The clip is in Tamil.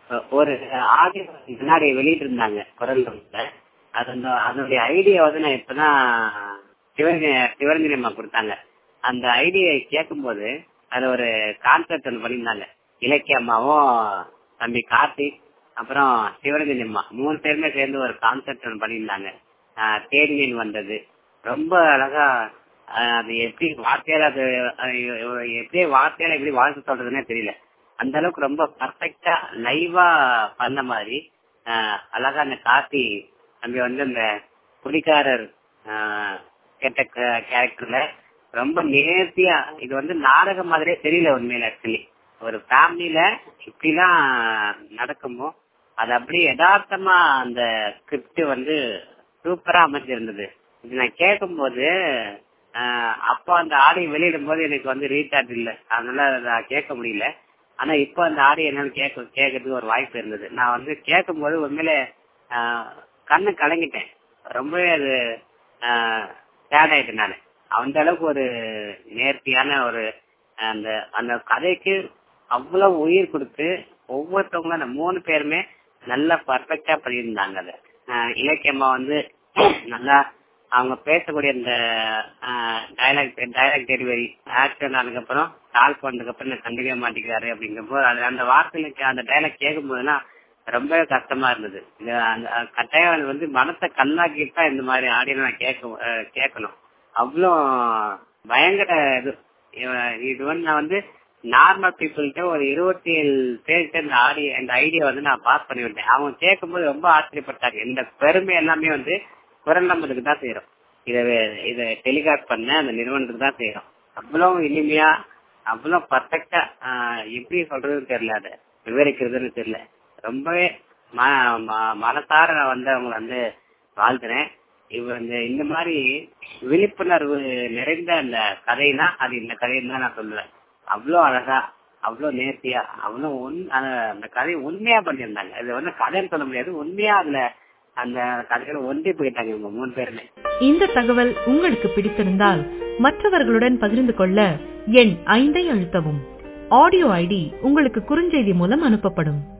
ஒரு ஆடியோ முன்னாடி வெளியிட்டு இருந்தாங்க குரல் ரூம்ல அது அந்த அதனுடைய ஐடியா வந்து நான் இப்பதான் சிவரஞ்சனி சிவரஞ்சனி அம்மா கொடுத்தாங்க அந்த ஐடியை கேட்கும்போது அது ஒரு கான்செப்ட் ஒன்று பண்ணியிருந்தாங்க இலக்கிய அம்மாவும் தம்பி கார்த்திக் அப்புறம் சிவரஞ்சனி அம்மா மூணு பேருமே சேர்ந்து ஒரு கான்செப்ட் ஒன்று பண்ணியிருந்தாங்க ஆஹ் தேடி மீன் வந்தது ரொம்ப அழகா ஆஹ் அது எப்படி வார்த்தையால அது ஆஹ் எப்படி வார்த்தையால எப்படி வாழ்த்து சொல்றதுன்னே தெரியல அந்த அளவுக்கு ரொம்ப பர்ஃபெக்டா லைவா பண்ண மாதிரி ஆஹ் அழகா அந்த கார்த்தி தம்பி வந்து அந்த குடிக்காரர் ஆஹ் கேட்ட கேரக்டர்ல ரொம்ப நேர்த்தியா இது வந்து நாடகம் மாதிரியே தெரியல உண்மையில ஆக்சுவலி ஒரு ஃபேமிலியில இப்படிலாம் நடக்குமோ அது அப்படியே யதார்த்தமா அந்த ஸ்கிரிப்ட் வந்து சூப்பரா அமைஞ்சிருந்தது இது நான் கேட்கும்போது ஆஹ் அப்போ அந்த ஆடியோ வெளியிடும் போது எனக்கு வந்து ரீசார்ஜ் இல்லை அதனால நான் கேட்க முடியல ஆனா இப்போ அந்த ஆடியோ என்னால கேட்க கேட்கறதுக்கு ஒரு வாய்ப்பு இருந்தது நான் வந்து கேட்கும்போது உண்மையிலே ஆஹ் கண்ணு கலங்கிட்டேன் ரொம்பவே அது சேட் ஆயிட்டேன் நான் அந்த அளவுக்கு ஒரு நேர்த்தியான ஒரு அந்த அந்த கதைக்கு அவ்வளவு உயிர் கொடுத்து ஒவ்வொருத்தவங்களும் அந்த மூணு பேருமே நல்லா பர்ஃபெக்டா பண்ணியிருந்தாங்க அதை ஆஹ் இலக்கியம்மா வந்து நல்லா அவங்க பேசக்கூடிய அந்த டைலாக் டைலாக் டெலிவரி ஆக்ஷன் ஆனதுக்கப்புறம் கால் பண்ணதுக்கு அப்புறம் நான் கண்டுக்கவே மாட்டேங்கிறாரு அப்படிங்கிறப்போ அது அந்த வார்த்தையில அந்த டைலாக் கேட்கும் போதுலாம் ரொம்ப கஷ்டமா இருந்தது இந்த அந்த கட்டாயம் அது வந்து மனசை கண்ணாக்கிட்டு தான் இந்த மாதிரி ஆடியோ நான் கேட்க அஹ் கேட்கணும் அவ்வளோ பயங்கர இது இவ- இது வந்து நான் வந்து நார்மல் பீப்புள்கிட்ட ஒரு இருபத்தி ஏழு பேர்கிட்ட இந்த ஆடி இந்த ஐடியா வந்து நான் பாஸ் பண்ணி விட்டேன் அவங்க கேட்கும்போது ரொம்ப ஆச்சரியப்பட்டாங்க இந்த பெருமை எல்லாமே வந்து குரல் நம்பருக்கு தான் செய்யறோம் இதை இதை டெலிகாஸ்ட் பண்ண அந்த நிறுவனத்துக்கு தான் செய்யறோம் அவ்வளவு இனிமையா அவ்வளவு பர்ஃபெக்டா எப்படி சொல்றதுன்னு தெரியல அதை விவரிக்கிறதுன்னு தெரியல ரொம்பவே ம- ம- மனசார நான் வந்து அவங்களை வந்து வாழ்த்துறேன் இவ இந்த இந்த மாதிரி விழிப்புணர்வு நிறைந்த அந்த கதைனா அது இந்த கதைன்னு தான் நான் சொல்லுவேன் அவ்வளோ அழகா அவ்வளோ நேர்த்தியா அவ்வளோ உண் அந்த- அந்த கதையை உண்மையா பண்ணியிருந்தாங்க இது வந்து கதைன்னு சொல்ல முடியாது உண்மையா அதுல அந்த கதையில ஒன்றி போயிட்டாங்க இவங்க மூணு பேருமே இந்த தகவல் உங்களுக்கு பிடித்திருந்தால் மற்றவர்களுடன் பகிர்ந்து கொள்ள எண் ஐந்தை அழுத்தவும் ஆடியோ ஐடி உங்களுக்கு குறுஞ்செய்தி மூலம் அனுப்பப்படும்